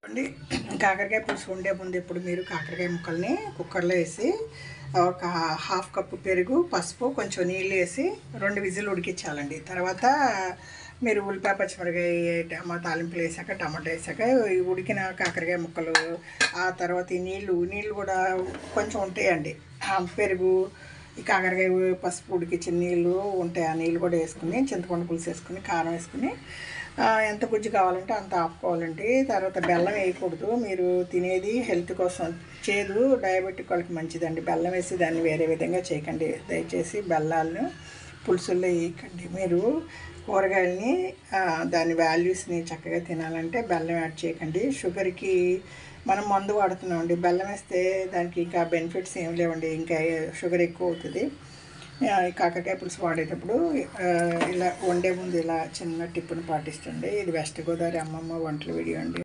అండి కాకరకాయ పులుసు వండే ముందు ఇప్పుడు మీరు కాకరకాయ ముక్కల్ని కుక్కర్లో వేసి ఒక హాఫ్ కప్పు పెరుగు పసుపు కొంచెం నీళ్ళు వేసి రెండు విజిల్ ఉడికించాలండి తర్వాత మీరు ఉల్లిపాయ పచ్చిమిరకాయ టమా తాలింపులు వేసాక టమాటా వేసాక ఈ ఉడికిన కాకరకాయ ముక్కలు ఆ తర్వాత ఈ నీళ్ళు నీళ్ళు కూడా కొంచెం ఉంటాయండి ఆ పెరుగు ఈ కాకరకాయ పసుపు ఉడికించిన నీళ్ళు ఉంటాయి ఆ నీళ్ళు కూడా వేసుకుని చింతపండు పులుసు వేసుకుని కారం వేసుకుని ఆ, ఎంత గుజ్జు కావాలంటే అంత ఆపుకోవాలండి తర్వాత బెల్లం వేయకూడదు మీరు తినేది హెల్త్ కోసం చేదు డయాబెటిక్ వాళ్ళకి మంచిదండి బెల్లం వేసి దాన్ని వేరే విధంగా చేయకండి దయచేసి బెల్లాలను పులుసుల్లో వేయకండి మీరు కూరగాయలని ఆ, దాని వాల్యూస్ని చక్కగా తినాలంటే బెల్లం యాడ్ చేయకండి షుగర్కి మనం మందు వాడుతున్నామండి బెల్లం వేస్తే దానికి ఇంకా బెనిఫిట్స్ ఏం లేవండి ఇంకా షుగర్ ఎక్కువ అవుతుంది ఆ, ఈ కాకరకాయ పులుసు వాడేటప్పుడు ఆ, ఇలా వండే ముందు ఇలా చిన్న టిప్పుని పాటిస్తుంది ఇది వెస్ట్ గోదావరి అమ్మమ్మ వంటల వీడియో అండి